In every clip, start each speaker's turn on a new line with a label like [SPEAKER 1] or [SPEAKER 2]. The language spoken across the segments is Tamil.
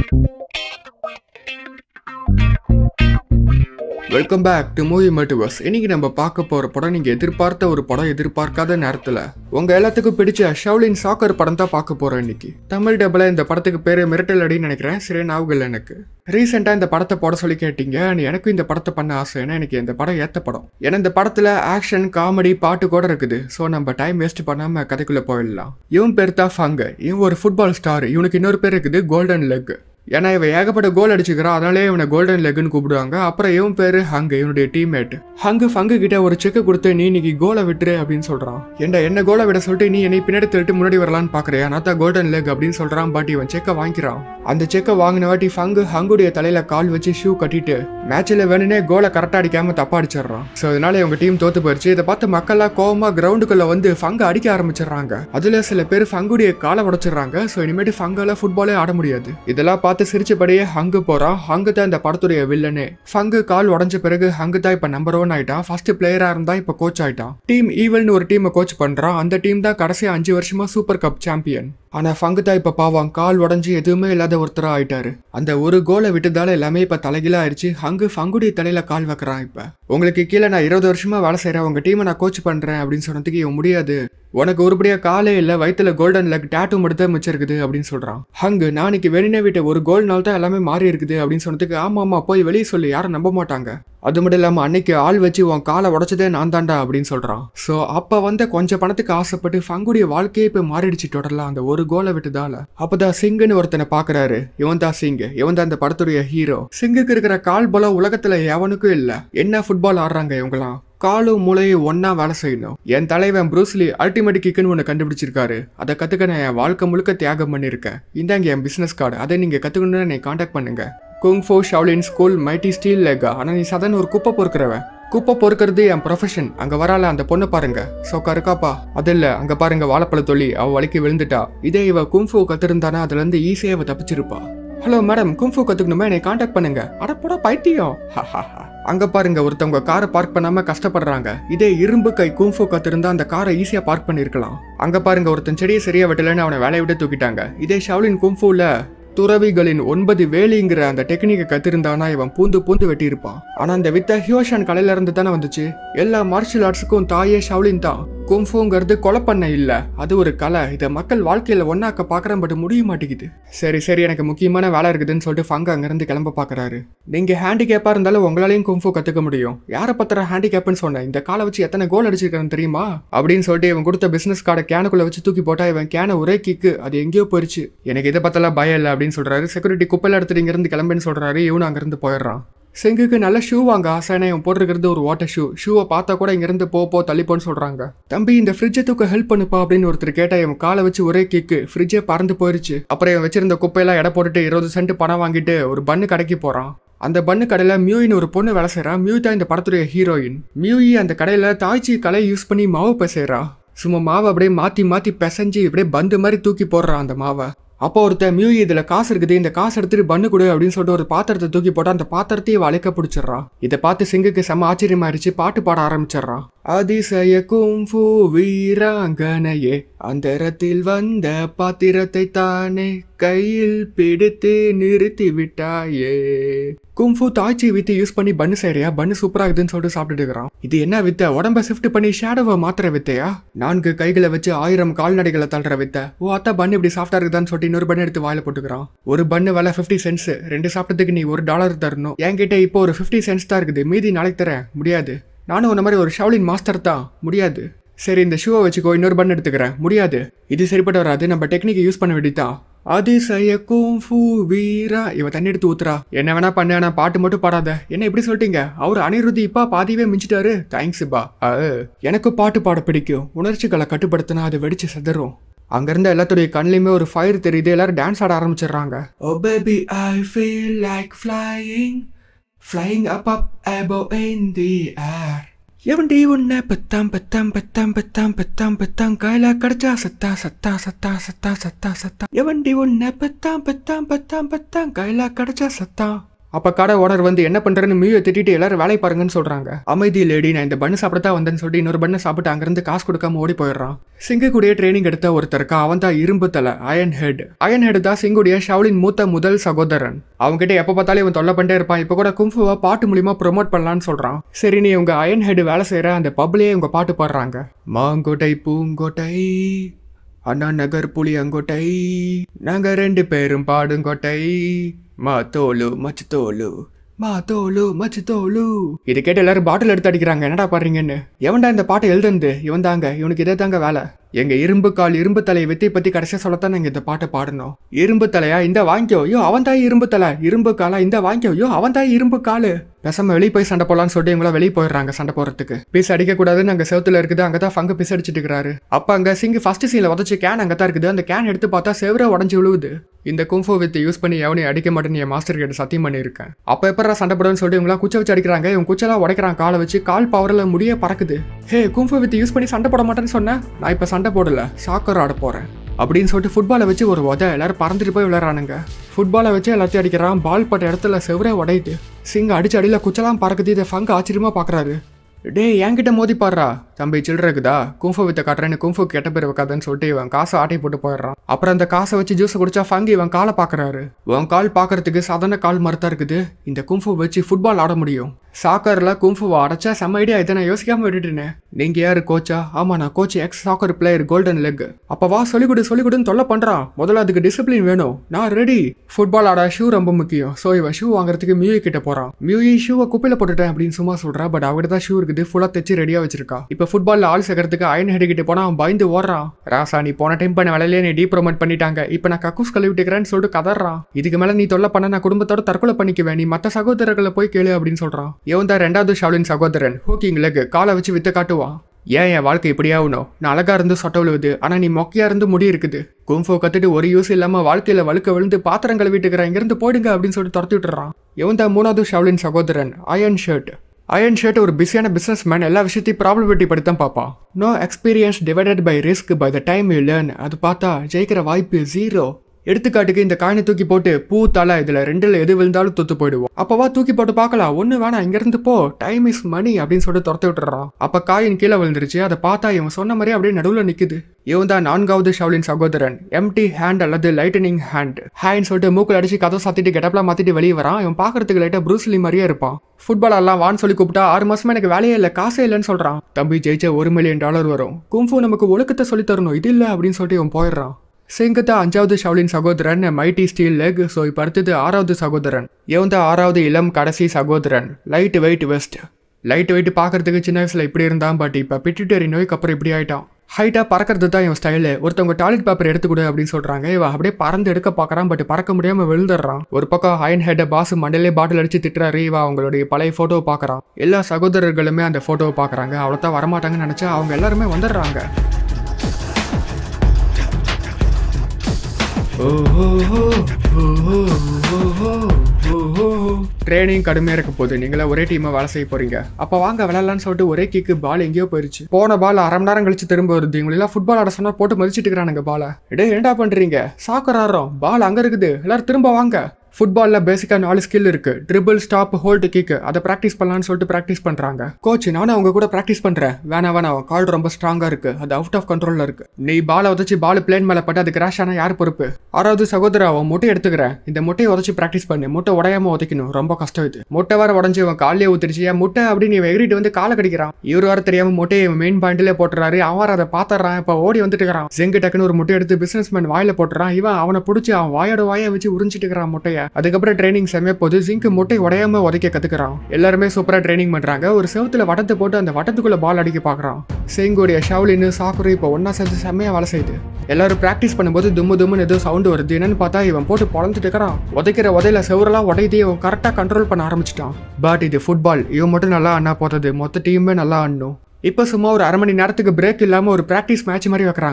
[SPEAKER 1] welcome back to movie multiverse இன்னைக்கு நம்ம பார்க்க போற படம் நீங்க எதிர்பார்த்த ஒரு படம் எதிர்பார்க்காத நேரத்துல உங்க எல்லாத்துக்கும் பிடிச்ச ஷவுலின் சாக்கர் படம் தான் பார்க்க போறோம் இன்னைக்கு தமிழ் டபுள இந்த படத்துக்கு பேரு மிரட்டல் அடின்னு நினைக்கிறேன் சரியா ஞாபகம் இல்லை எனக்கு ரீசெண்டா இந்த படத்தை போட சொல்லி கேட்டீங்க and எனக்கும் இந்த படத்தை பண்ண ஆசை ஏன்னா எனக்கு இந்த படம் ஏத்த படம் ஏன்னா இந்த படத்துல ஆக்ஷன் காமெடி பாட்டு கூட இருக்குது ஸோ நம்ம டைம் வேஸ்ட் பண்ணாம கதைக்குள்ள போயிடலாம் இவன் பேர் தான் ஃபங்க இவன் ஒரு ஃபுட்பால் ஸ்டார் இவனுக்கு இன்னொரு பேர் இருக்குது கோல்டன் லெக் ஏன்னா இவன் ஏகப்பட்ட கோல் அடிச்சுக்கிறான் அதனாலே இவனை கோல்டன் லெக்னு கூப்பிடுவாங்க அப்புறம் இவன் பேரு ஹங்கு இவனுடைய டீம்மேட் ஹங்கு ஃபங்கு கிட்ட ஒரு செக் கொடுத்து நீ இன்னைக்கு கோலை விட்டுரு அப்படின்னு சொல்றான் ஏன்டா என்ன கோலை விட சொல்லிட்டு நீ என்னை பின்னாடி தள்ளிட்டு முன்னாடி வரலான்னு பாக்குறியா நான் தான் கோல்டன் லெக் அப்படின்னு சொல்றான் பட் இவன் செக்கை வாங்கிக்கிறான் அந்த செக்கை வாங்கின வாட்டி ஃபங்கு ஹங்குடைய தலையில கால் வச்சு ஷூ கட்டிட்டு மேட்ச்ல வேணுனே கோலை கரெக்டா அடிக்காம தப்பா அடிச்சிடுறான் ஸோ இதனால இவங்க டீம் தோத்து போயிருச்சு இதை பார்த்து மக்கள்லாம் கோவமா கிரவுண்டுக்குள்ள வந்து ஃபங்கு அடிக்க ஆரம்பிச்சிடுறாங்க அதுல சில பேர் ஃபங்குடைய காலை உடைச்சிடுறாங்க ஸோ இனிமேட்டு ஃபங்கால ஃபுட்பாலே ஆட முடியாது இதெல்லாம் பார்த்து சிரிச்சபடியே ஹங்கு போறான் ஹங்கு தான் இந்த படத்துடைய வில்லனே ஃபங்கு கால் உடைஞ்ச பிறகு ஹங்கு தான் இப்ப நம்பர் ஒன் ஆயிட்டான் ஃபர்ஸ்ட் பிளேயரா இருந்தா இப்ப கோச் ஆயிட்டான் டீம் ஈவல்னு ஒரு டீமை கோச் பண்றான் அந்த டீம் தான் கடைசி அஞ்சு வருஷமா சூப்பர் கப் சாம்பியன் ஆனா ஃபங்கு தான் இப்ப பாவம் கால் உடஞ்சி எதுவுமே இல்லாத ஒருத்தரா ஆயிட்டாரு அந்த ஒரு கோலை விட்டதால எல்லாமே இப்ப தலைகீழா ஆயிடுச்சு ஹங்கு ஃபங்குடைய தலையில கால் வைக்கிறான் இப்ப உங்களுக்கு கீழே நான் இருபது வருஷமா வேலை செய்றேன் உங்க டீமை நான் கோச் பண்றேன் அப்படின்னு சொன்னதுக்கு இவன் முடியாது உனக்கு ஒருபடியா காலே இல்ல வயித்துல கோல்டன் லெக் டேட்டு மட்டும் தான் மிச்சம் இருக்குது அப்படின்னு சொல்றான் ஹங்கு நாளைக்கு வெளியே விட்ட ஒரு கோல்னால தான் எல்லாமே மாறி இருக்குது அப்படின்னு சொன்னதுக்கு ஆமா ஆமா போய் வெளியே சொல்லி யாரும் நம்ப மாட்டாங்க அது மட்டும் இல்லாம அன்னைக்கு ஆள் வச்சு உன் காலை உடைச்சதே நான் தாண்டா அப்படின்னு சொல்றான் சோ அப்ப வந்த கொஞ்சம் பணத்துக்கு ஆசைப்பட்டு ஃபங்குடைய வாழ்க்கையே இப்ப மாறிடுச்சு டோட்டலா அந்த ஒரு கோலை விட்டதால அப்பதான் சிங்குன்னு ஒருத்தனை பாக்குறாரு இவன் தான் சிங் இவன் தான் அந்த படத்துடைய ஹீரோ சிங்குக்கு இருக்கிற கால் பலம் உலகத்துல எவனுக்கும் இல்ல என்ன ஃபுட்பால் ஆடுறாங்க இவங்கலாம் காலும் மூளையும் ஒன்னா வேலை செய்யணும் என் தலைவன் ப்ரூஸ்லி அல்டிமேட் கிக்குன்னு ஒன்று கண்டுபிடிச்சிருக்காரு அதை கற்றுக்க நான் என் வாழ்க்கை முழுக்க தியாகம் பண்ணியிருக்கேன் இந்தாங்க என் பிஸ்னஸ் கார்டு அதை நீங்கள் கற்றுக்கணும்னு என்னை காண்டாக்ட் பண்ணுங்க kung fu Shaolin school mighty steel லெக்கா ஆனால் நீ சாதாரண ஒரு குப்பை பொறுக்கிறவன் குப்பை பொறுக்கிறது என் ப்ரொஃபஷன் அங்க வரால அந்த பொண்ணை பாருங்க சோக்கா இருக்காப்பா அது இல்ல அங்க பாருங்க வாழைப்பழ தொல்லி அவ வலிக்கு விழுந்துட்டா இதே இவ கும்ஃபு கத்திருந்தானா அதுல இருந்து ஈஸியா இவ தப்பிச்சிருப்பா ஹலோ மேடம் கும்ஃபு கத்துக்கணுமா என்னை காண்டாக்ட் பண்ணுங்க அடப்படா பைத்தியம் அங்க பாருங்க ஒருத்தவங்க காரை பார்க் பண்ணாம கஷ்டப்படுறாங்க இதே இரும்பு கை கும்ஃபு கத்திருந்தா அந்த காரை ஈஸியா பார்க் பண்ணிருக்கலாம் அங்க பாருங்க ஒருத்தன் செடியை சரியா வெட்டலன்னு அவனை வேலையை விட்டு தூக்கிட்டாங்க இதே ஷவுலின் கும்ஃபுல துறவிகளின் ஒன்பது வேலிங்கிற அந்த டெக்னிக்கை கத்திருந்தானா இவன் பூந்து பூந்து வெட்டியிருப்பான் ஆனா அந்த வித்த ஹியோஷான் கலையில இருந்து தானே வந்துச்சு எல்லா மார்ஷியல் ஆர்ட்ஸுக்கும் தாயே ஷவுலின் தான் கும்ஃபுங்கிறது கொலை பண்ண இல்ல அது ஒரு கலை இதை மக்கள் வாழ்க்கையில ஒன்னாக்க பாக்குறேன் பட் முடிய மாட்டேங்குது சரி சரி எனக்கு முக்கியமான வேலை இருக்குதுன்னு சொல்லிட்டு ஃபங்க அங்கிருந்து கிளம்ப பாக்குறாரு நீங்க ஹேண்டிகேப்பா இருந்தாலும் உங்களாலையும் கும்ஃபு கத்துக்க முடியும் யாரை பத்திர ஹேண்டிகேப்னு சொன்னேன் இந்த காலை வச்சு எத்தனை கோல் அடிச்சிருக்கேன்னு தெரியுமா அப்படின்னு சொல்லிட்டு இவன் கொடுத்த பிசினஸ் கார்டை கேனுக்குள்ள வச்சு தூக்கி போட்டா இவன் கேனை ஒரே கிக்கு அது எங்கேயோ போயிருச்சு எனக்கு இதை பத்தலாம் பயம் இல்லை அப்படின்னு சொல்றாரு செக்யூரிட்டி குப்பையில எடுத்துட்டு இங்கிருந்து கிளம்புன்னு சொல்றாரு இவனும் அங்கிருந்து போயிடுறான் செங்குக்கு நல்ல ஷூ வாங்க ஆசானே இவன் போட்டிருக்கிறது ஒரு வாட்டர் ஷூ ஷூவை பார்த்தா கூட இங்கிருந்து போ போ தள்ளிப்போன்னு சொல்றாங்க தம்பி இந்த ஃப்ரிட்ஜை தூக்க ஹெல்ப் பண்ணுப்பா அப்படின்னு ஒருத்தர் கேட்டா இவன் காலை வச்சு ஒரே கிக்கு ஃப்ரிட்ஜே பறந்து போயிருச்சு அப்புறம் இவன் வச்சிருந்த குப்பையெல்லாம் எடை போட்டுட்டு இருபது சென்ட் பணம் வாங்கிட்டு ஒரு பண்ணு கடைக்கு போறான் அந்த பண்ணு கடையில் மியூயின் ஒரு பொண்ணு வேலை செய்கிறா மியூ தான் இந்த படத்துடைய ஹீரோயின் மியூயி அந்த கடையில் தாய்ச்சி கலை யூஸ் பண்ணி மாவு பிசைறா சும்மா மாவை அப்படியே மாற்றி மாற்றி பிசைஞ்சு இப்படியே பந்து மாதிரி தூக்கி போடுறான் அந்த மாவை அப்போ ஒருத்தன் மியூ இதுல காசு இருக்குது இந்த காசு எடுத்துட்டு பண்ணு கொடு அப்படின்னு சொல்லிட்டு ஒரு பாத்திரத்தை தூக்கி போட்டு அந்த பாத்திரத்தையும் வளைக்க பிடிச்சிடுறான் இதை பார்த்து சிங்குக்கு செம்ம ஆச்சரியமாயிருச்சு பாட்டு பாட ஆரம்பிச்சிடுறான் அதிசய கும்ஃபு வீராங்கனையே அந்தரத்தில் வந்த பாத்திரத்தை தானே கையில் பிடித்து நிறுத்தி விட்டாயே கும்ஃபு தாய்ச்சி வித்து யூஸ் பண்ணி பண்ணு செய்யறியா பண்ணு சூப்பரா இருக்குதுன்னு சொல்லிட்டு சாப்பிட்டுட்டு இருக்கிறான் இது என்ன வித்த உடம்ப ஷிஃப்ட் பண்ணி ஷேடோவை மாத்திர வித்தையா நான்கு கைகளை வச்சு ஆயிரம் கால்நடைகளை தள்ளுற வித்த ஓ அத்தா பண்ணு இப்படி சாஃப்டா இருக்குதான்னு சொல்லிட்டு இன்னொரு பண்ணு எடுத்து வாயில போட்டுக்கிறான் ஒரு பண்ணு விலை ஃபிஃப்டி சென்ஸ் ரெண்டு சாப்பிட்டதுக்கு நீ ஒரு டாலர் தரணும் என்கிட்ட இப்போ ஒரு ஃபிஃப்டி சென்ஸ் தான் இருக்குது மீதி நாளைக்கு தரேன் முடியாது நானும் உன்ன மாதிரி ஒரு ஷவுலின் மாஸ்டர் தான் முடியாது சரி இந்த ஷூவை வச்சுக்கோ இன்னொரு பண்ணு எடுத்துக்கிறேன் முடியாது இது சரிப்பட்டு வராது நம்ம டெக்னிக்கை யூஸ் பண்ண வேண்டியதான் அதிசய கும்ஃபு வீரா இவ தண்ணி எடுத்து ஊத்துறா என்ன வேணா பண்ண ஆனா பாட்டு மட்டும் பாடாத என்ன இப்படி சொல்லிட்டீங்க அவர் அனிருத்தி இப்பா பாதியவே மிஞ்சிட்டாரு தேங்க்ஸ் பா எனக்கு பாட்டு பாட பிடிக்கும் உணர்ச்சிகளை கட்டுப்படுத்தினா அது வெடிச்சு செதறும் அங்கிருந்த எல்லாத்துடைய கண்ணிலையுமே ஒரு ஃபயர் தெரியுது எல்லாரும் டான்ஸ் ஆட ஆரம்பிச்சிடுறாங்க oh baby I feel like flying flying up up above in the air எவன்டி உன்னை பத்தாம் பத்தாம் பத்தாம் பத்தாம் பத்தாம் பத்தாம் கையில கடிச்சா சத்தா சத்தா சத்தா சத்தா சத்தா சத்தா எவன்டி உன்னை பத்தாம் பத்தாம் பத்தாம் பத்தாம் கையில கடிச்சா சத்தா அப்ப கடை ஓனர் வந்து என்ன பண்றேன்னு மியூயை திட்டிட்டு எல்லாரும் வேலை பாருங்கன்னு சொல்றாங்க அமைதி லேடி நான் இந்த பண்ணு சாப்பிட தான் வந்தேன்னு சொல்லிட்டு இன்னொரு பண்ணு சாப்பிட்டு அங்கிருந்து காசு கொடுக்காம ஓடி போயிடுறான் சிங்குடைய ட்ரைனிங் எடுத்த ஒருத்தருக்கு அவன் தான் இரும்பு தலை அயன் ஹெட் அயன் ஹெட் தான் சிங்குடைய ஷவுலின் மூத்த முதல் சகோதரன் அவன்கிட்ட எப்ப பார்த்தாலும் இவன் தொல்லை பண்ணிட்டே இருப்பான் இப்ப கூட கும்ஃபுவா பாட்டு மூலியமா ப்ரொமோட் பண்ணலாம்னு சொல்றான் சரி நீ உங்க அயன் ஹெட் வேலை செய்யற அந்த பப்லயே உங்க பாட்டு பாடுறாங்க மாங்கோட்டை பூங்கோட்டை அண்ணா நகர் புளியங்கோட்டை நாங்க ரெண்டு பேரும் பாடுங்கோட்டை மா தோலு மச்சு தோலு மா தோலு மச்சு தோலு இது கேட்டு எல்லாரும் பாட்டில் எடுத்து அடிக்கிறாங்க என்னடா பாடுறீங்கன்னு எவன்டா இந்த பாட்டை எழுதுந்து இவன் தாங்க இவனுக்கு இதே தாங்க வேலை எங்க இரும்பு கால் இரும்பு தலை வெத்தி பத்தி கடைசியா சொல்லத்தான் நாங்க இந்த பாட்டை பாடணும் இரும்பு தலையா இந்த வாங்கிக்கோ ஐயோ அவன் தாய் இரும்பு தலை இரும்பு காலா இந்த வாங்கிக்கோ ஐயோ அவன் தாய் இரும்பு காலு பேசாம வெளியே போய் சண்டை போலான்னு சொல்லிட்டு இவங்கள வெளியே போயிடுறாங்க சண்டை போறதுக்கு பீஸ் அடிக்க கூடாதுன்னு அங்க செவத்துல இருக்குது அங்கதான் ஃபங்கு பீஸ் அடிச்சிட்டு இருக்காரு அப்ப அங்க சிங்கு ஃபர்ஸ்ட் சீன்ல உதச்சு கேன் அங்கதான் இருக்குது அந்த கேன் எடுத்து பார்த்தா செவர உடஞ்சு விழுவுது இந்த கும்ஃபோ வித் யூஸ் பண்ணி எவனையும் அடிக்க மாட்டேன்னு என் மாஸ்டர் கிட்ட சத்தியம் பண்ணியிருக்கேன் அப்ப எப்படா சண்டை போடுன்னு சொல்லிட்டு இவங்களா குச்சை வச்சு அடிக்கிறாங்க இவங்க குச்செல்லாம் உடைக்கிறான் காலை வச்சு கால் பவர்ல முடிய பறக்குது ஹே கும்ஃபோ வித் யூஸ் பண்ணி சண்டை போட மாட்டேன்னு சொன்னேன் நான் இப்ப சண்டை போடல சாக்கர் ஆட போறேன் அப்படின்னு சொல்லிட்டு ஃபுட்பாலை வச்சு ஒரு உத எல்லாரும் பறந்துட்டு போய் விளையாடுறானுங்க ஃபுட்பாலை வச்சு எல்லாத்தையும் அடிக்கிறான் பால் பட்ட இடத்துல செவரே உடையுது சிங்க அடிச்சு அடியில் குச்சலாம் பறக்குது இதை ஃபங்கு ஆச்சரியமா பார்க்கறாரு டேய் என்கிட்ட மோதி பாடுறா தம்பி சில்லற இருக்குதா கும்ஃபு வித்த காட்டுறேன்னு கும்ஃபு கெட்ட பேர் வைக்காதுன்னு சொல்லிட்டு இவன் காசை ஆட்டை போட்டு போயிடுறான் அப்புறம் அந்த காசை வச்சு ஜூஸ் குடிச்சா ஃபங்கி இவன் காலை பார்க்கறாரு உன் கால் பார்க்கறதுக்கு சாதாரண கால் மரத்தா இருக்குது இந்த கும்ஃபு வச்சு ஃபுட்பால் ஆட முடியும் சாக்கர்ல கும்ஃபுவை அடைச்சா செம்ம ஐடியா இதை நான் யோசிக்காம விட்டுட்டேனே நீங்க யாரு கோச்சா ஆமா நான் coach ex soccer player golden leg அப்ப வா சொல்லிக் கொடு சொல்லிக் கொடுன்னு தொல்லை பண்றான் முதல்ல அதுக்கு டிசிப்ளின் வேணும் நான் ரெடி ஃபுட்பால் ஆட ஷூ ரொம்ப முக்கியம் ஸோ இவன் ஷூ வாங்குறதுக்கு மியூ கிட்ட போறான் மியூ ஷூவை குப்பையில போட்டுட்டேன் அப்படின்னு சும்மா சொல்றா பட் அவகிட்ட தான் ஷூ இருக்குது ஃபுல்லா தைச்சு ரெடியா வச்சிருக்கா இப்போ ஃபுட்பால்ல ஆள் சேர்க்கறதுக்கு அயன் ஹெட் கிட்ட போனா அவன் பயந்து ஓடுறான் ராசா நீ போன டைம் பண்ண வேலையிலே நீ டீ ப்ரொமோட் பண்ணிட்டாங்க இப்போ நான் கக்கூஸ் கழுவி விட்டுக்கிறேன்னு சொல்லிட்டு கதறான் இதுக்கு மேல நீ தொல்லை பண்ண நான் குடும்பத்தோட தற்கொலை பண்ணிக்குவேன் நீ மற்ற சகோதரர்களை போய் கேளு அப்படின்னு சொல்றான் இவன் தான் ரெண்டாவது ஷாலின் சகோதரன் ஹூக்கிங் லெக் காலை வச்சு வித்த காட்டுவான் ஏன் என் வாழ்க்கை இப்படி ஆகணும் நான் அழகா இருந்து சொட்ட விழுவுது ஆனா நீ மொக்கையா இருந்து முடி இருக்குது கும்ஃபோ கத்துட்டு ஒரு யூஸ் இல்லாம வாழ்க்கையில வழுக்க விழுந்து பாத்திரம் கழுவிட்டுக்கிறேன் இங்கிருந்து போயிடுங்க அப்படின்னு சொல்லிட்டு துரத்தி விட்டுறான் இவன் தான் மூணாவது ஷாலின் சகோதரன் அயன் ஷர்ட் அயன் ஷர்ட் ஒரு பிஸியான பிசினஸ் மேன் எல்லா விஷயத்தையும் ப்ராபபிலிட்டி படி தான் பார்ப்பான் no experience divided by risk by the time you learn அது பார்த்தா ஜெயிக்கிற வாய்ப்பு ஜீரோ எடுத்துக்காட்டுக்கு இந்த காயினை தூக்கி போட்டு பூ தலை இதுல ரெண்டுல எது விழுந்தாலும் தூத்து போயிடுவோம் அப்பவா தூக்கி போட்டு பார்க்கலாம் ஒண்ணு வேணாம் இங்க இருந்து போ டைம் இஸ் மணி அப்படின்னு சொல்லிட்டு துரத்தி விட்டுறான் அப்ப காயின் கீழே விழுந்துருச்சு அதை பார்த்தா இவன் சொன்ன மாதிரி அப்படியே நடுவுல நிக்குது இவன் தான் நான்காவது ஷவுலின் சகோதரன் எம்டி ஹேண்ட் அல்லது லைட்டனிங் ஹேண்ட் ஹேண்ட் சொல்லிட்டு மூக்கில் அடிச்சு கதை சாத்திட்டு கெட்டப்லாம் மாத்திட்டு வெளியே வரான் இவன் பார்க்கறதுக்கு லைட்டா ப்ரூஸ்லி மாதிரியே இருப்பான் ஃபுட்பால் எல்லாம் வான்னு சொல்லி கூப்பிட்டா ஆறு மாசமா எனக்கு வேலையே இல்லை காசே இல்லைன்னு சொல்றான் தம்பி ஜெயிச்ச ஒரு மில்லியன் டாலர் வரும் கும்ஃபு நமக்கு ஒழுக்கத்தை சொல்லி தரணும் இது இல்லை அப்படின்னு சொல்லிட்டு இவன் போயிடுறான் சிங்கத்தா அஞ்சாவது ஷவுலின் சகோதரன் மைட்டி ஸ்டீல் லெக் ஸோ இப்போ அடுத்தது ஆறாவது சகோதரன் இவன் தான் ஆறாவது இளம் கடைசி சகோதரன் light weight west light weight பார்க்கறதுக்கு சின்ன வயசுல இப்படி இருந்தான் பட் இப்போ பிட்டுட்டரி நோய்க்கு அப்புறம் இப்படி ஆயிட்டான் ஹைட்டாக பறக்கிறது தான் இவன் ஸ்டைலு ஒருத்தவங்க டாய்லெட் பேப்பர் எடுத்து கொடு அப்படின்னு சொல்றாங்க இவன் அப்படியே பறந்து எடுக்க பார்க்கறான் பட் பறக்க முடியாம விழுந்துடுறான் ஒரு பக்கம் ஹைன் ஹெட்டை பாஸ் மண்டலே பாட்டில் அடிச்சு திட்டுறாரு இவன் அவங்களுடைய பழைய ஃபோட்டோவை பார்க்கறான் எல்லா சகோதரர்களுமே அந்த ஃபோட்டோவை பார்க்கறாங்க அவ்வளோதான் வரமாட்டாங்கன்னு நினச்சா அவங்க எல்லாருமே வந்துடுறாங்க ட்ரைனிங் கடுமையா இருக்க போகுது நீங்களே ஒரே டீமை வேலை செய்ய போறீங்க அப்ப வாங்க விளையாடலாம்னு சொல்லிட்டு ஒரே கிக்கு பால் எங்கேயோ போயிருச்சு போன பால் அரை மணி நேரம் கழிச்சு திரும்ப வருது இவங்களெல்லாம் ஃபுட்பால் ஆட சொன்னா போட்டு மதிச்சிட்டு இருக்கிறானுங்க பாலை டே என்னடா பண்றீங்க சாக்கர் ஆடுறோம் பால் அங்க இருக்குது எல்லாரும் திரும்ப வாங்க ஃபுட்பாலில் பேசிக்காக நாலு ஸ்கில் இருக்கு ட்ரிபிள் ஸ்டாப் ஹோல்டு கிக் அதை ப்ராக்டிஸ் பண்ணலாம்னு சொல்லிட்டு ப்ராக்டிஸ் பண்ணுறாங்க கோச் நானும் அவங்க கூட ப்ராக்டிஸ் பண்ணுறேன் வேணா வேணாம் கால் ரொம்ப ஸ்ட்ராங்காக இருக்கு அது அவுட் ஆஃப் கண்ட்ரோலில் இருக்கு நீ பாலை உதச்சி பால் பிளேன் மேலே பட்டு அது கிராஷ் ஆனால் யார் பொறுப்பு ஆறாவது சகோதரா அவன் முட்டை எடுத்துக்கிறேன் இந்த முட்டையை உதச்சி ப்ராக்டிஸ் பண்ணு முட்டை உடையாம உதைக்கணும் ரொம்ப கஷ்டம் இது முட்டை வர உடஞ்சி இவன் காலையே ஊத்திருச்சு என் முட்டை அப்படின்னு இவன் எகிரிட்டு வந்து காலை கடிக்கிறான் இவர் வர தெரியாம முட்டையை இவன் மெயின் பாயிண்ட்லேயே போட்டுறாரு அவன் வர அதை பார்த்துறான் இப்போ ஓடி வந்துட்டு இருக்கிறான் செங்கு டக்குன்னு ஒரு முட்டை எடுத்து பிசினஸ் மேன் வாயில போட்டுறான் இவன் அவனை பிடிச்சி அவன் வாயோட வாயை வச்சு உறிஞ்சிட்டு இருக்கிறான் முட்டையை அதுக்கப்புறம் ட்ரைனிங் செம்மையா போது ஜிங்க் முட்டை உடையாம உதைக்க கத்துக்கிறான் எல்லாருமே சூப்பரா ட்ரைனிங் பண்றாங்க ஒரு செவத்துல வட்டத்தை போட்டு அந்த வட்டத்துக்குள்ள பால் அடிக்க பாக்குறான் செங்கோடைய ஷவுலின்னு சாக்குரு இப்போ ஒன்னா சேர்ந்து செம்மையா வேலை செய்யுது எல்லாரும் பிராக்டிஸ் பண்ணும்போது தும்மு தும்முன்னு ஏதோ சவுண்ட் வருது என்னன்னு பார்த்தா இவன் போட்டு பொழந்துட்டு இருக்கிறான் உதைக்கிற உதையில செவரெல்லாம் உடையதே இவன் கரெக்டா கண்ட்ரோல் பண்ண ஆரம்பிச்சிட்டான் பட் இது ஃபுட்பால் இவன் மட்டும் நல்லா அண்ணா போறது மொத்த டீமே நல்லா ஆடணும் இப்போ சும்மா ஒரு அரை மணி நேரத்துக்கு பிரேக் இல்லாம ஒரு பிராக்டிஸ் மேட்ச் மாதிரி வைக்கிறாங்க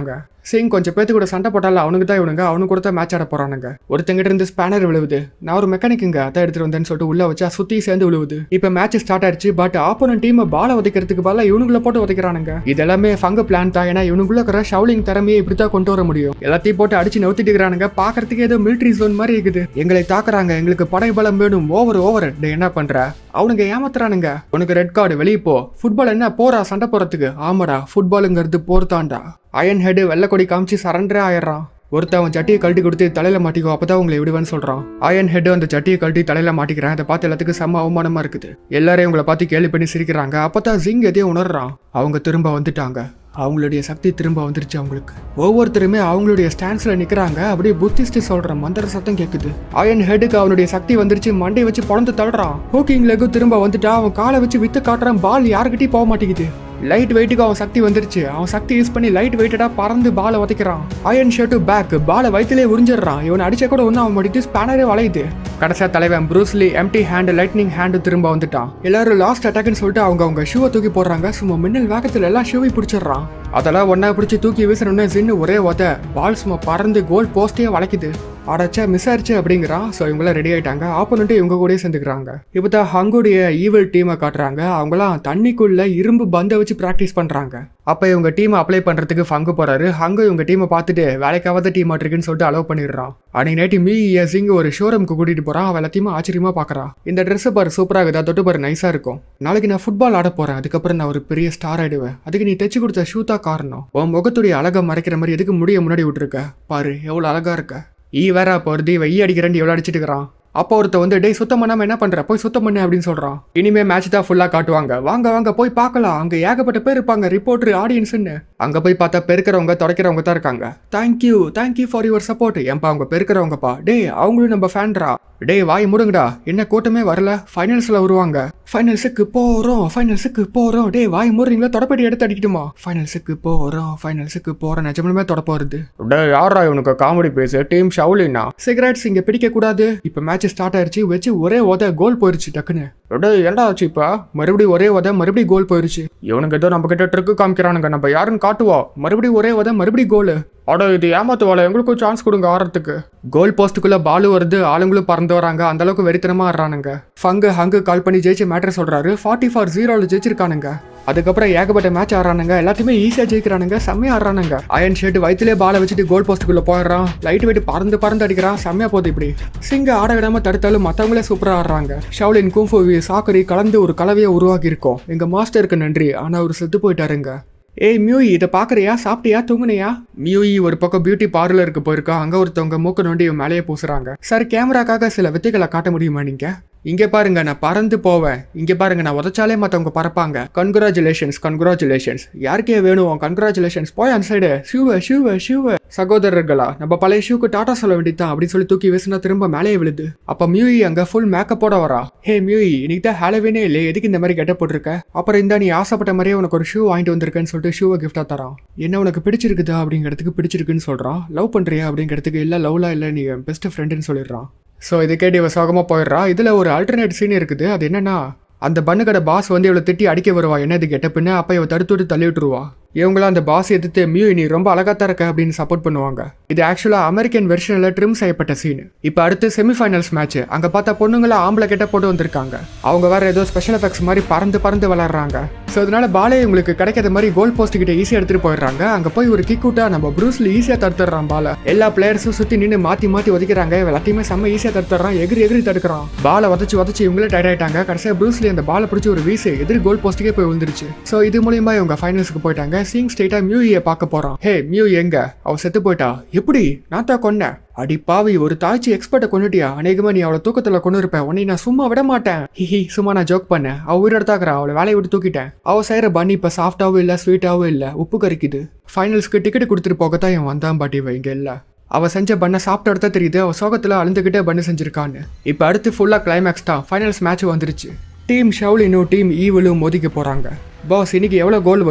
[SPEAKER 1] சிங் கொஞ்சம் பேத்து கூட சண்டை போட்டால அவனுக்கு தான் இவனுங்க அவனுக்கு கூட தான் மேட்ச் ஆட போறானுங்க ஒருத்தங்கிட்ட இருந்து ஸ்பேனர் விழுவுது நான் ஒரு மெக்கானிக்குங்க அதான் எடுத்துட்டு வந்தேன்னு சொல்லிட்டு உள்ள வச்சா சுத்தி சேர்ந்து விழுவுது இப்போ மேட்ச் ஸ்டார்ட் ஆயிடுச்சு பட் ஆப்போனன் டீம் பால உதைக்கிறதுக்கு பதிலா இவனுக்குள்ள போட்டு உதைக்கிறானுங்க இது எல்லாமே ஃபங்க பிளான் தான் ஏன்னா இவனுக்குள்ள இருக்கிற ஷவுலிங் திறமையை இப்படி தான் கொண்டு வர முடியும் எல்லாத்தையும் போட்டு அடிச்சு நவுத்திட்டு இருக்கிறானுங்க பாக்குறதுக்கு ஏதோ மிலிட்ரி ஜோன் மாதிரி இருக்குது எங்களை தாக்குறாங்க எங்களுக்கு படை பலம் வேணும் ஓவர் ஓவர் என்ன பண்ற அவனுங்க ஏமாத்துறானுங்க உனக்கு ரெட் கார்டு வெளியே போ ஃபுட்பால் என்ன போறா சண்டை போறதுக்கு ஆமாடா ஃபுட்பாலுங்கிறது போர் தான்டா அயன் ஹெட் வெள்ளக்கொடி காமிச்சு சரண்டரே ஆயிடுறான் ஒருத்தன் அவன் சட்டியை கழட்டி கொடுத்து தலையில மாட்டிக்கோ அப்பதான் உங்களை விடுவேன்னு சொல்றான் அயன் ஹெட் அந்த சட்டியை கழட்டி தலையில மாட்டிக்கிறான் அதை பார்த்து எல்லாத்துக்கும் செம்ம அவமானமா இருக்குது எல்லாரையும் உங்களை பார்த்து கேள்வி பண்ணி சிரிக்கிறாங்க அப்பதான் ஜிங் எதையும் உணர்றான் அவங்க திரும்ப வந்துட்டாங்க அவங்களுடைய சக்தி திரும்ப வந்துருச்சு அவங்களுக்கு ஒவ்வொருத்தருமே அவங்களுடைய ஸ்டாண்ட்ஸ்ல நிக்கிறாங்க அப்படியே புத்திஸ்ட் சொல்ற மந்திர சத்தம் கேக்குது அயன் ஹெட்டுக்கு அவனுடைய சக்தி வந்துருச்சு மண்டையை வச்சு பொழந்து தள்ளுறான் ஹூக்கிங் லெகு திரும்ப வந்துட்டா அவன் காலை வச்சு வித்து காட்டுறான் பால் யாருக்கிட்டையும் போக மாட்டேங்குது லைட் வெயிட்டுக்கு அவன் சக்தி வந்துருச்சு அவன் சக்தி யூஸ் பண்ணி லைட் வெயிட்டடா பறந்து பாலை உதைக்கிறான் அயன் ஷர்ட்டு பேக் பாலை வயிற்றுலேயே உறிஞ்சிடுறான் இவன் அடிச்ச கூட ஒன்றும் அவன் முடித்து ஸ்பேனரே வளையுது கடைசியா தலைவன் Bruce Lee empty hand lightning hand திரும்ப வந்துட்டான் எல்லாரும் லாஸ்ட் அட்டாக்னு சொல்லிட்டு அவங்க அவங்க ஷூவை தூக்கி போடுறாங்க சும்மா மின்னல் வேகத்துல எல்லாம் ஷூவை பிடிச்சிடுறான் அதெல்லாம் ஒன்னா பிடிச்சி தூக்கி வீசணும்னு சின்ன ஒரே உத பால் சும்மா பறந்து கோல் போஸ்டே வளைக்குது அடைச்சா மிஸ் ஆயிடுச்சு அப்படிங்கிறான் ஸோ இவங்களாம் ரெடி ஆயிட்டாங்க ஆப்போனண்ட்டு இவங்க கூடயே சேர்ந்துக்கிறாங்க இப்போ தான் ஹங்குடைய ஈவல் டீமை காட்டுறாங்க அவங்களாம் தண்ணிக்குள்ள இரும்பு பந்தை வச்சு ப்ராக்டிஸ் பண்றாங்க அப்போ இவங்க டீமை அப்ளை பண்றதுக்கு ஃபங்கு போறாரு ஹங்கு இவங்க டீமை பார்த்துட்டு வேலைக்காவது டீம் ஆட்டிருக்குன்னு சொல்லிட்டு அலோவ் பண்ணிடுறான் அன்னைக்கு நைட்டு மீ சிங் ஒரு ஷோரூம்க்கு கூட்டிட்டு போறான் அவன் எல்லாத்தையுமே ஆச்சரியமா பார்க்கறான் இந்த ட்ரெஸ் பாரு சூப்பரா இருக்குதா தொட்டு பாரு நைஸா இருக்கும் நாளைக்கு நான் ஃபுட்பால் ஆட போறேன் அதுக்கப்புறம் நான் ஒரு பெரிய ஸ்டார் ஆயிடுவேன் அதுக்கு நீ தைச்சு கொடுத்த ஷூ தான் காரணம் உன் முகத்துடைய அழகை மறைக்கிற மாதிரி எதுக்கு முடிய முன்னாடி விட்டுருக்க பாரு எவ்வளவு அழகா இருக்க ஈ வேற அப்போ வருது இவன் ஈ அடிக்கிறேன் எவ்வளோ அடிச்சிட்டு இருக்கிறான் அப்போ ஒருத்த வந்து டேய் சுத்தம் பண்ணாம என்ன பண்ற போய் சுத்தம் பண்ணு அப்படின்னு சொல்றான் இனிமே மேட்ச் தான் ஃபுல்லா காட்டுவாங்க வாங்க வாங்க போய் பார்க்கலாம் அங்க ஏகப்பட்ட பேர் இருப்பாங்க ரிப்போர்ட்டர் ஆடியன்ஸ்னு அங்க போய் பார்த்தா பெருக்கிறவங்க தொடக்கிறவங்க தான் இருக்காங்க thank you thank you for your support ஏன்பா அவங்க பெருக்கிறவங்கப்பா டேய் அவங்களும் நம்ம ஃபேன்ரா டேய் வாய் முடுங்கடா என்ன கூட்டமே வரல ஃபைனல்ஸ்ல வருவாங்க ஃபைனல்ஸுக்கு போறோம் ஃபைனல்ஸுக்கு போறோம் டேய் வாய் முடுறீங்களா தொடப்படி எடுத்து அடிக்கட்டுமா ஃபைனல்ஸுக்கு போறோம் ஃபைனல்ஸுக்கு போறோம் நிஜமே தொடப்ப வருது டேய் யாரா இவனுக்கு காமெடி பேசு டீம் ஷவுலினா சிகரெட்ஸ் இங்க பிடிக்க கூடாது இப்ப மேட்ச் ஸ்டார்ட் ஆயிருச்சு வச்சு ஒரே உத கோல் போயிருச்சு டக்குன்னு டேய் என்னடா ஆச்சு இப்ப மறுபடியும் ஒரே உத மறுபடியும் கோல் போயிருச்சு இவனுக்கு ஏதோ நம்ம கிட்ட ட்ரிக்கு காமிக்கிறானுங்க நம்ம யாருன்னு காட்டுவோம் மறுபடியும் ஒரே உத மறுபடியும் கோல் அட இது ஏமாத்து வாழ எங்களுக்கும் சான்ஸ் கொடுங்க ஆடுறதுக்கு கோல் போஸ்ட்டுக்குள்ள பாலு வருது ஆளுங்களும் பறந்து வராங்க அந்த அளவுக்கு வெறித்தனமா ஆடுறானுங்க ஃபங்கு ஹங்கு கால் பண்ணி ஜெயிச்ச மேட்டர் சொல்றாரு ஃபார்ட்டி ஃபார் ஜீரோல ஜெயிச்சிருக்கானுங்க அதுக்கப்புறம் ஏகப்பட்ட மேட்ச் ஆடுறானுங்க எல்லாத்தையுமே ஈஸியா ஜெயிக்கிறானுங்க செம்மையா ஆடுறானுங்க அயன் ஷர்ட் வயிற்றுலேயே பாலை வச்சுட்டு கோல் போஸ்ட்டுக்குள்ள போயிடுறான் லைட் வெயிட் பறந்து பறந்து அடிக்கிறான் செம்மையா போகுது இப்படி சிங்க ஆட விடாம தடுத்தாலும் மத்தவங்களே சூப்பரா ஆடுறாங்க ஷவுலின் கும்ஃபு சாக்கரி கலந்து ஒரு கலவையை உருவாக்கி இருக்கோம் எங்க மாஸ்டருக்கு நன்றி ஆனா அவர் செத்து போயிட்டாருங்க ஏய் மியூயி இதை பார்க்குறியா சாப்பிட்டியா தூங்குனியா மியூயி ஒரு பக்கம் பியூட்டி பார்லருக்கு போயிருக்கா அங்கே ஒருத்தவங்க மூக்க நோண்டி இவன் மேலேயே பூசுறாங்க சார் கேமராக்காக சில வித்தைகளை காட்ட முடியுமா நீங்க இங்க பாருங்க நான் பறந்து போவேன் இங்க பாருங்க நான் உதச்சாலே மத்தவங்க பறப்பாங்க கன்கிராச்சுலேஷன்ஸ் கன்கிராச்சுலேஷன்ஸ் யாருக்கே வேணும் கன்கிராச்சுலேஷன்ஸ் போய் அந்த சைடு ஷூவ ஷூவ ஷூவ சகோதரர்களா நம்ம பழைய ஷூக்கு டாட்டா சொல்ல வேண்டியதுதான் அப்படின்னு சொல்லி தூக்கி வீசினா திரும்ப மேலேயே விழுது அப்ப மியூயி அங்க ஃபுல் மேக்கப்போட வரா ஹே மியூயி இன்னைக்கு தான் ஹாலோவினே இல்லையே எதுக்கு இந்த மாதிரி கெட்ட போட்டிருக்க அப்புறம் இந்த நீ ஆசைப்பட்ட மாதிரியே உனக்கு ஒரு ஷூ வாங்கிட்டு வந்திருக்கேன்னு சொல்லிட்டு ஷூவை கிஃப்டா தரான் என்ன உனக்கு பிடிச்சிருக்குதா அப்படிங்கிறதுக்கு பிடிச்சிருக்குன்னு சொல்றான் லவ் பண்றியா அப்படிங்கிறதுக்கு இல்ல லவ்லா இல்ல நீ பெஸ்ட் ஃப்ரெண்டுன்னு சொல்லிடுறான் ஸோ இது கேட்டு இவ சோகமாக போயிடுறா இதில் ஒரு ஆல்டர்னேட் சீன் இருக்குது அது என்னன்னா அந்த பண்ணு கடை பாஸ் வந்து இவளை திட்டி அடிக்க வருவா என்ன இது கெட்டப்புன்னு அப்போ இவ தடுத்து விட்டு தள்ளி விட்டுருவா இவங்களாம் அந்த பாஸ் எதிர்த்து மியூ நீ ரொம்ப அழகாத்தான் இருக்க அப்படின்னு சப்போர்ட் பண்ணுவாங்க இது ஆக்சுவலாக அமெரிக்கன் வெர்ஷனில் ட்ரிம் செய்யப்பட்ட சீன் இப்போ அடுத்து செமிஃபைனல்ஸ் மேட்ச் அங்கே பார்த்தா பொண்ணுங்களா ஆம்பளை கெட்ட போட்டு வந்திருக்காங்க அவங்க வேற ஏதோ ஸ்பெஷல் எஃபெக்ட்ஸ் மாதிரி பறந்து பறந்து விளாட்றாங்க ஸோ அதனால பாலே உங்களுக்கு கிடைக்காத மாதிரி கோல் போஸ்ட் கிட்ட ஈஸியாக எடுத்துட்டு போயிடுறாங்க அங்கே போய் ஒரு கிக் விட்டா நம்ம ப்ரூஸ்ல ஈஸியாக தடுத்துடுறான் பாலை எல்லா பிளேயர்ஸும் சுற்றி நின்று மாற்றி மாற்றி ஒதுக்கிறாங்க எல்லாத்தையுமே செம்ம ஈஸியாக தடுத்துறான் எகிரி எகிரி தடுக்கிறான் பாலை உதச்சு உதச்சு இவங்களே டயர்ட் ஆயிட்டாங்க கடைசியாக ப்ரூஸ்லி அந்த பாலை பிடிச்சி ஒரு வீசு எதிர் கோல் போஸ்ட்டுக்கே போய் விழுந்துருச்சு ஸோ இது மூலியமா இவங்க ஃபைனல்ஸ்க்கு போயிட்டாங்க சீங் ஸ்டேட்டா மியூயை பார்க்க போறான் ஹே மியூ எங்க அவ செத்து போயிட்டா எப்படி நான் தான் கொன்னேன் அடி பாவி ஒரு தாய்ச்சி எக்ஸ்பர்ட்டை கொண்டுட்டியா அநேகமா நீ அவளை தூக்கத்துல கொண்டு இருப்ப உன்னை நான் சும்மா விட மாட்டேன் ஹிஹி சும்மா நான் ஜோக் பண்ணேன் அவ உயிரோட தாக்குறா அவளை வேலையை விட்டு தூக்கிட்டேன் அவ செய்யற பண்ணி இப்ப சாஃப்டாவும் இல்ல ஸ்வீட்டாவும் இல்ல உப்பு கறிக்குது ஃபைனல்ஸ்க்கு டிக்கெட் கொடுத்துட்டு போகத்தான் என் வந்தான் பாட்டி இவ இங்க இல்ல அவ செஞ்ச பண்ண சாப்பிட்ட இடத்த தெரியுது அவ சோகத்துல அழுந்துகிட்டே பண்ணு செஞ்சிருக்கான்னு இப்ப அடுத்து ஃபுல்லா கிளைமேக்ஸ் தான் ஃபைனல்ஸ் மேட்ச் வந்துருச்சு டீம் ஷவுலினும் டீம் ஈவலும் மோதிக்க போறாங்க பாஸ் இன்னைக்கு எவ்வளோ கோல் வரும்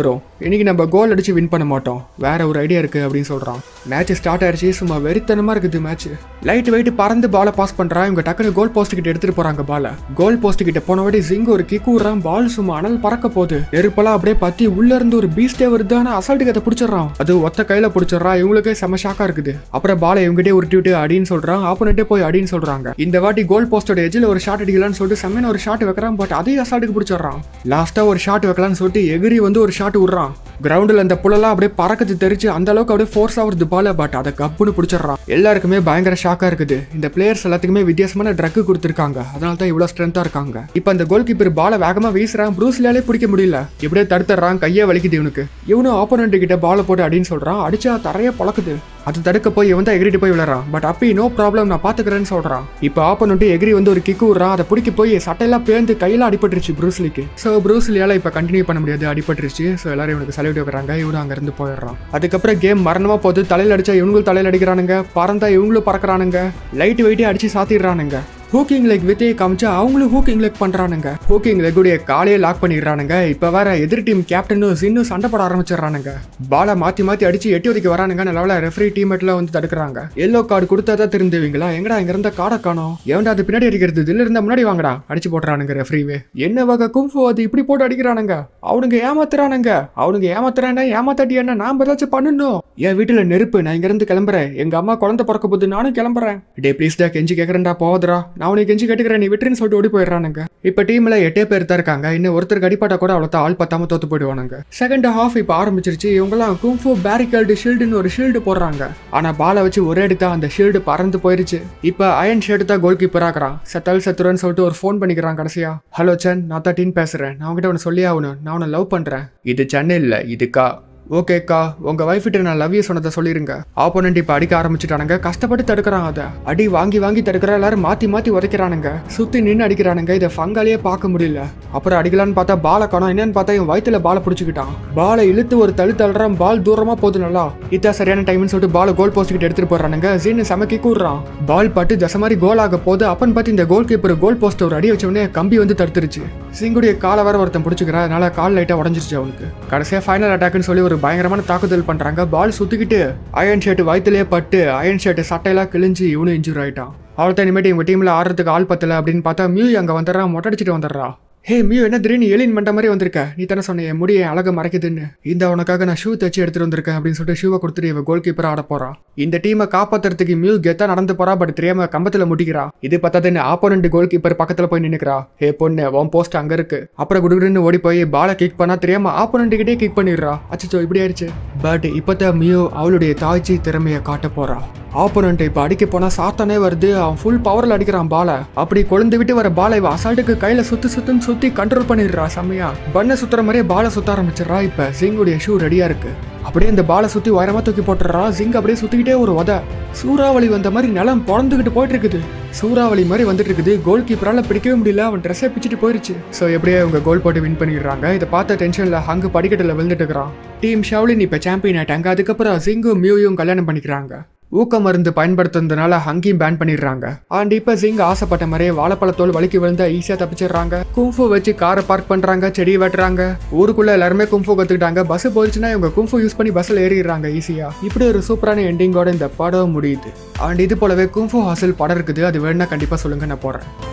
[SPEAKER 1] இன்னைக்கு நம்ம கோல் அடிச்சு வின் பண்ண மாட்டோம் வேற ஒரு ஐடியா இருக்கு அப்படின்னு சொல்றான் மேட்ச் ஸ்டார்ட் ஆயிடுச்சு சும்மா வெறித்தனமா இருக்குது மேட்ச் லைட் வெயிட் பறந்து பாலை பாஸ் பண்றான் இவங்க டக்குனு கோல் போஸ்ட் கிட்ட எடுத்துட்டு போறாங்க பாலை கோல் போஸ்ட் கிட்ட போன வாட்டி ஜிங் ஒரு கிக் விடுறான் பால் சும்மா அனல் பறக்க போகுது நெருப்பெல்லாம் அப்படியே பத்தி உள்ள இருந்து ஒரு பீஸ்டே வருது ஆனா அசால்ட்டுக்கு அதை பிடிச்சிடறான் அது ஒத்த கையில பிடிச்சிடறான் இவங்களுக்கே செம ஷாக்கா இருக்குது அப்புறம் பாலை இவங்ககிட்டே உருட்டி விட்டு அடின்னு சொல்றான் ஆப்போனட்டே போய் அடின்னு சொல்றாங்க இந்த வாட்டி கோல் போஸ்டோட எஜ்ஜில் ஒரு ஷாட் அடிக்கலாம்னு சொல்லிட்டு செம்மன ஒரு ஷாட் வைக்கிறான் பட் அதையும் அசால்ட்டுக்கு பிடிச்சிடறான் லாஸ்டா ஒரு ஷாட் வைக்கலாம்னு சொல்லிட்டு எகிரி வந்து ஒரு ஷாட் விடுறான் கிரவுண்டில் அந்த புலெல்லாம் அப்படியே பறக்குது தெரிச்சு அந்த அளவுக்கு அப்படியே ஃபோர்ஸ் ஆகுறது பால பட் அதை கப்புன்னு பிடிச்சிடுறான் எல்லாருக்குமே பயங்கர ஷாக்கா இருக்குது இந்த பிளேயர்ஸ் எல்லாத்துக்குமே வித்தியாசமான ட்ரக் கொடுத்துருக்காங்க அதனால தான் இவ்வளோ ஸ்ட்ரென்த்தா இருக்காங்க இப்போ அந்த கோல் கீப்பர் பாலை வேகமா வீசுறான் ப்ரூஸ்லாலே பிடிக்க முடியல இப்படியே தடுத்துறான் கையே வலிக்குது இவனுக்கு இவனும் ஆப்போனண்ட் கிட்ட பாலை போட்டு அடின்னு சொல்றான் அடிச்சா தரைய பழக்குது அது தடுக்க போய் இவன் தான் எகிரிட்டு போய் விளையாடுறான் பட் அப்பி நோ ப்ராப்ளம் நான் பாத்துக்கிறேன்னு சொல்றான் இப்போ ஆப்போனண்ட் எகிரி வந்து ஒரு கிக்கு விடுறான் அதை பிடிக்க போய் சட்டையெல்லாம் பேர்ந்து கையெல்லாம் அடிபட்டுருச்சு ப்ரூஸ்லிக்கு ஸோ ப்ரூஸ்லியால இப்போ கண்டினியூ பண்ண முடியாது அடிபட்டுருச்சு ஸோ எல்லாரும் இவனுக்கு சல்யூட் வைக்கிறாங்க இவனும் அங்கேருந்து போயிடுறான் அதுக்கப்புறம் கேம் மரணமா போகுது தலையில் அடிச்சா இவங்களும் தலையில் அடிக்கிறானுங்க பறந்தா இவங்களும் பறக்குறானுங்க லைட் வெயிட்டே அடிச்சு சாத்திடுறானுங்க ஹூக்கிங் லெக் வித்தையை காமிச்சா அவங்களும் ஹூக்கிங் லெக் பண்றானுங்க ஹூக்கிங் லெக்குடைய காலையே லாக் பண்ணிடுறானுங்க இப்போ வேற எதிர் டீம் கேப்டனும் சின்னும் சண்டை போட ஆரம்பிச்சிடுறானுங்க பாலை மாத்தி மாத்தி அடிச்சு எட்டி ஒதுக்கி வரானுங்க நல்ல ரெஃப்ரி டீமேட்ல வந்து தடுக்கிறாங்க எல்லோ கார்டு கொடுத்தா தான் திருந்துவீங்களா எங்கடா இங்க இருந்த காடை காணோம் எவன்டா அது பின்னாடி அடிக்கிறது இதுல இருந்தா முன்னாடி வாங்கடா அடிச்சு போட்டுறானுங்க ரெஃப்ரிவே என்ன வகை கும்ஃபு அது இப்படி போட்டு அடிக்கிறானுங்க அவனுங்க ஏமாத்துறானுங்க அவனுங்க ஏமாத்துறானே ஏமாத்தாட்டி என்ன நாம ஏதாச்சும் பண்ணணும் என் வீட்டுல நெருப்பு நான் இங்க இருந்து கிளம்புறேன் எங்க அம்மா குழந்தை பிறக்க போது நானும் கிளம்புறேன் டே ப்ளீஸ் டா கெஞ்சி கேக்குறேன்டா போவதுடா நான் உனக்கு கெஞ்சி கேட்டுக்கிறேன் நீ விட்டுருன்னு சொல்லிட்டு ஓடி போயிடுறானுங்க இப்ப டீம்ல எட்டே பேர் தான் இருக்காங்க இன்னும் ஒருத்தருக்கு அடிப்பட்டா கூட அவ்வளோ ஆள் பத்தாம தோத்து போயிடுவானுங்க செகண்ட் ஹாஃப் இப்போ ஆரம்பிச்சிருச்சு இவங்கலாம் கும்ஃபு பேரிகேல்டு ஷீல்டுன்னு ஒரு ஷீல்டு போடுறாங்க ஆனா பாலை வச்சு ஒரே அடித்தா அந்த ஷீல்டு பறந்து போயிருச்சு இப்போ அயன் ஷர்ட் தான் கோல் கீப்பர் ஆக்குறான் செத்தல் செத்துருன்னு சொல்லிட்டு ஒரு ஃபோன் பண்ணிக்கிறான் கடைசியா ஹலோ சன் நான் தான் டீன் பேசுறேன் நான் உங்ககிட்ட ஒன்று சொல்லி ஆகணும் நான் உன்னை லவ் பண்றேன் இது சென்னை இல்லை இதுக்கா ஓகேக்கா உங்க வைஃப் கிட்ட நான் லவ் யூ சொன்னதை சொல்லிருங்க ஆப்போனண்ட் இப்ப அடிக்க ஆரம்பிச்சுட்டானுங்க கஷ்டப்பட்டு தடுக்கிறான் அதை அடி வாங்கி வாங்கி தடுக்கிற எல்லாரும் மாத்தி மாத்தி உதைக்கிறானுங்க சுத்தி நின்று அடிக்கிறானுங்க இதை ஃபங்காலேயே பார்க்க முடியல அப்புறம் அடிக்கலான்னு பார்த்தா பாலை காணோம் என்னன்னு பார்த்தா இவன் வயித்துல பாலை பிடிச்சிக்கிட்டான் பாலை இழுத்து ஒரு தள்ளு தள்ளுறான் பால் தூரமா போகுது நல்லா இதான் சரியான டைம்னு சொல்லிட்டு பாலை கோல் போஸ்ட் கிட்ட எடுத்துட்டு போறானுங்க ஜீனு சமக்கி கூடுறான் பால் பட்டு தசை மாதிரி கோல் ஆக போது அப்பன்னு பார்த்து இந்த கோல் கீப்பர் கோல் போஸ்ட் ஒரு அடி வச்ச உடனே கம்பி வந்து தடுத்துருச்சு சிங்குடைய காலை வர ஒருத்தன் பிடிச்சிக்கிறா அதனால கால் லைட்டா உடஞ்சிருச்சு அவனுக்கு கடைசியா ஃபைனல் அட்டாக்னு சொல்லி ஒரு பயங்கரமான தாக்குதல் பண்றாங்க பால் சுத்திக்கிட்டு அயன் ஷர்ட் வயிற்றுலயே பட்டு அயன் ஷர்ட் சட்டையெல்லாம் கிழிஞ்சு இவனும் இன்ஜூர் ஆயிட்டான் அவ்வளோதான் இனிமேட்டு இவங்க டீம்ல ஆடுறதுக்கு ஆள் பத்தல அப்படின்னு பார்த்தா மியூ அங்க வந்துடுறான் மொட்டை அடிச்சிட்டு வந்துடுறா ஹே மியூ என்ன திடீர்னு எலின் மண்ட மாதிரி வந்திருக்க நீ தானே சொன்ன என் முடியை அழக மறைக்குதுன்னு இந்த உனக்காக நான் ஷூ தச்சு எடுத்துட்டு வந்திருக்கேன் அப்படின்னு சொல்லிட்டு ஷூவை கொடுத்துட்டு இவ கோல் கீப்பர் ஆட போறான் இந்த டீமை காப்பாத்துறதுக்கு மியூ கெத்தா நடந்து போறா பட் தெரியாம கம்பத்துல முட்டிக்கிறா இது பத்தாதுன்னு ஆப்போனண்ட் கோல் கீப்பர் பக்கத்துல போய் நின்னுக்கிறா ஹே பொண்ணு உன் போஸ்ட் அங்க இருக்கு அப்புறம் குடுகுடுன்னு ஓடி போய் பாலை கிக் பண்ணா தெரியாம ஆப்போனண்ட் கிட்டே கிக் பண்ணிடுறா அச்சோ இப்படி ஆயிடுச்சு பட் இப்பதான் மியூ அவளுடைய தாய்ச்சி திறமையை காட்ட போறா ஆப்போனண்ட் இப்போ அடிக்க போனா சாத்தானே வருது அவன் ஃபுல் பவர்ல அடிக்கிறான் பாலை அப்படி கொழுந்து விட்டு வர பாலை இவ அசால்ட்டுக்கு கையில சுத்து சுத்துன்னு சுத்தி கண்ட்ரோல் பண்ணிடுறா செம்மையா பண்ண சுத்துற மாதிரியே பாலை சுத்த ஆரம்பிச்சிடுறா இப்ப சிங்குடைய ஷூ ரெடியா இருக்கு அப்படியே இந்த பாலை சுத்தி உயரமா தூக்கி போட்டுறா ஜிங் அப்படியே சுத்திக்கிட்டே ஒரு உத சூறாவளி வந்த மாதிரி நிலம் பொழந்துகிட்டு போயிட்டு இருக்குது சூறாவளி மாதிரி வந்துட்டு இருக்குது கோல் கீப்பரால பிடிக்கவே முடியல அவன் ட்ரெஸ்ஸை பிச்சுட்டு போயிருச்சு ஸோ எப்படியே அவங்க கோல் போட்டு வின் பண்ணிடுறாங்க இதை பார்த்த டென்ஷன்ல ஹங்கு படிக்கட்டில் விழுந்துட்டு இருக்கிறான் டீம் ஷவுலின் இப்போ சாம்பியன் ஆயிட்டாங்க அதுக்கப்புறம் ஜிங்கும் மியூயும் கல்யாணம் பண்ணிக்கிறாங்க ஊக்க மருந்து பயன்படுத்துறதுனால ஹங்கியும் பேன் பண்ணிடுறாங்க அண்ட் இப்போ சிங் ஆசைப்பட்ட மாதிரியே வாழைப்பழத்தோல் வலிக்கு விழுந்தா ஈஸியாக தப்பிச்சிடுறாங்க கும்ஃபு வச்சு காரை பார்க் பண்றாங்க செடியை வெட்டுறாங்க ஊருக்குள்ள எல்லாருமே கும்ஃபு கத்துக்கிட்டாங்க பஸ் போயிடுச்சுன்னா இவங்க கும்ஃபு யூஸ் பண்ணி பஸ்ஸில் ஏறிடுறாங்க ஈஸியா இப்படி ஒரு சூப்பரான எண்டிங்கோட இந்த படம் முடியுது அண்ட் இது போலவே கும்ஃபு ஹாசல் படம் இருக்குது அது வேணும்னா கண்டிப்பா சொல்லுங்க நான் போடுறேன்